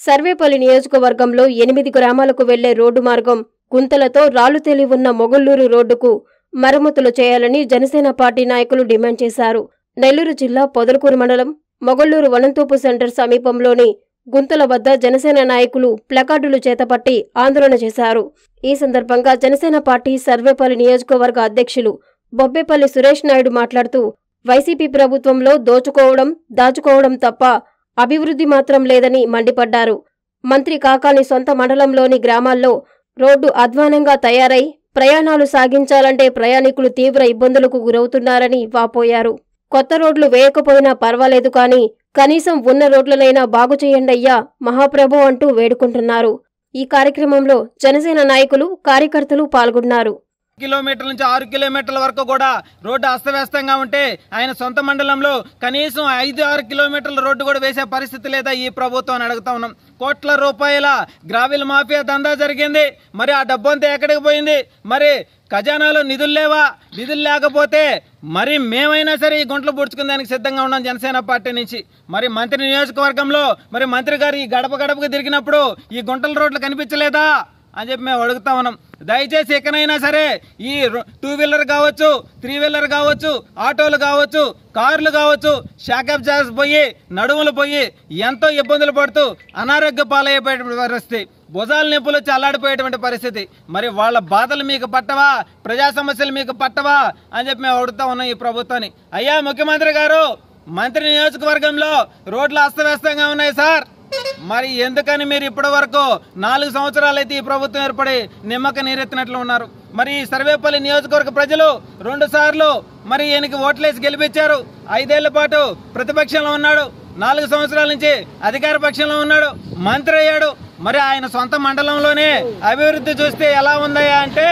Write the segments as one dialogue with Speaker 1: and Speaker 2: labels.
Speaker 1: సర్వేపల్లి నియోజకవర్గంలో ఎనిమిది గ్రామాలకు వెళ్లే రోడ్డు మార్గం గుంతలతో రాళ్లు తేలి ఉన్న మొగల్లూరు రోడ్డుకు మరమ్మతులు చేయాలని జనసేన పార్టీ నాయకులు డిమాండ్ చేశారు నెల్లూరు జిల్లా పొదలకూరు మండలం మొగల్లూరు వనంతోపు సెంటర్ సమీపంలోని గుంతల వద్ద జనసేన నాయకులు ప్లకార్డులు చేతపట్టి ఆందోళన చేశారు ఈ సందర్భంగా జనసేన పార్టీ సర్వేపల్లి నియోజకవర్గ అధ్యక్షులు బొబ్బేపల్లి సురేష్ నాయుడు మాట్లాడుతూ వైసీపీ ప్రభుత్వంలో దోచుకోవడం దాచుకోవడం తప్ప అభివృద్ధి మాత్రం లేదని మండిపడ్డారు మంత్రి కాకాని సొంత మండలంలోని గ్రామాల్లో రోడ్డు అధ్వానంగా తయారై ప్రయాణాలు సాగించాలంటే ప్రయాణికులు తీవ్ర ఇబ్బందులకు గురవుతున్నారని వాపోయారు కొత్త రోడ్లు వేయకపోయినా పర్వాలేదు కానీ కనీసం ఉన్న రోడ్లనైనా బాగు చేయండయ్యా మహాప్రభు అంటూ వేడుకుంటున్నారు ఈ కార్యక్రమంలో జనసేన నాయకులు కార్యకర్తలు పాల్గొన్నారు
Speaker 2: కిలోమీటర్ల నుంచి ఆరు కిలోమీటర్ల వరకు కూడా రోడ్డు అస్తవ్యస్తంగా ఉంటే ఆయన సొంత మండలంలో కనీసం ఐదు ఆరు కిలోమీటర్ల రోడ్డు కూడా వేసే పరిస్థితి లేదా ఈ ప్రభుత్వం అని అడుగుతా ఉన్నాం కోట్ల రూపాయల గ్రావిల్ మాఫియా దందా జరిగింది మరి ఆ డబ్బు అంతా ఎక్కడికి పోయింది మరి ఖజానాలో నిధులు లేవా నిధులు లేకపోతే మరి మేమైనా సరే ఈ గుంటలు పుడుచుకునేదానికి సిద్ధంగా ఉన్నాం జనసేన పార్టీ నుంచి మరి మంత్రి నియోజకవర్గంలో మరి మంత్రి గారు ఈ గడప గడపకు తిరిగినప్పుడు ఈ గుంటల రోడ్లు కనిపించలేదా అని చెప్పి మేము అడుగుతా ఉన్నాం దయచేసి ఎక్కడైనా సరే ఈ రో- టూ వీలర్ కావచ్చు త్రీ వీలర్ కావచ్చు ఆటోలు కావచ్చు కార్లు కావచ్చు షాకప్ జాస్ పోయి నడుములు పోయి ఎంతో ఇబ్బందులు పడుతూ అనారోగ్య పాలయ్యేటువంటి పరిస్థితి భుజాల నొప్పులు చల్లాడిపోయేటువంటి పరిస్థితి మరి వాళ్ళ బాధలు మీకు పట్టవా ప్రజా సమస్యలు మీకు పట్టవా అని చెప్పి మేము అడుగుతా ఉన్నాం ఈ ప్రభుత్వాన్ని అయ్యా ముఖ్యమంత్రి గారు మంత్రి నియోజకవర్గంలో రోడ్లు అస్తవ్యస్తంగా ఉన్నాయి సార్ మరి ఎందుకని మీరు ఇప్పటి వరకు నాలుగు సంవత్సరాలు అయితే ఈ ప్రభుత్వం ఏర్పడి నిమ్మక నీరెత్తినట్లు ఉన్నారు మరి ఈ సర్వేపల్లి నియోజకవర్గ ప్రజలు రెండు సార్లు మరి ఈయనకి ఓట్లేసి గెలిపించారు ఐదేళ్ల పాటు ప్రతిపక్షంలో ఉన్నాడు నాలుగు సంవత్సరాల నుంచి అధికార పక్షంలో ఉన్నాడు మంత్రి అయ్యాడు మరి ఆయన సొంత మండలంలోనే అభివృద్ధి చూస్తే ఎలా ఉందయ్యా అంటే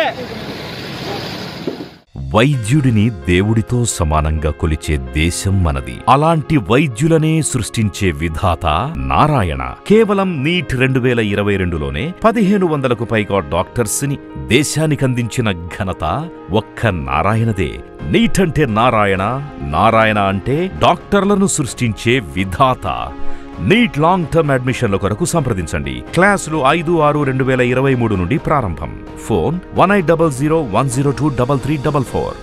Speaker 3: వైద్యుడిని దేవుడితో సమానంగా కొలిచే దేశం మనది అలాంటి వైద్యులనే సృష్టించే విధాత నారాయణ కేవలం నీట్ రెండు వేల ఇరవై రెండులోనే పదిహేను వందలకు పైగా డాక్టర్స్ ని దేశానికందించిన ఘనత ఒక్క నారాయణదే నీట్ అంటే నారాయణ నారాయణ అంటే డాక్టర్లను సృష్టించే విధాత నీట్ లాంగ్ టర్మ్ అడ్మిషన్ల కొరకు సంప్రదించండి క్లాసులు ఐదు ఆరు రెండు వేల ఇరవై మూడు నుండి ప్రారంభం phone one eight double zero one zero two double three double four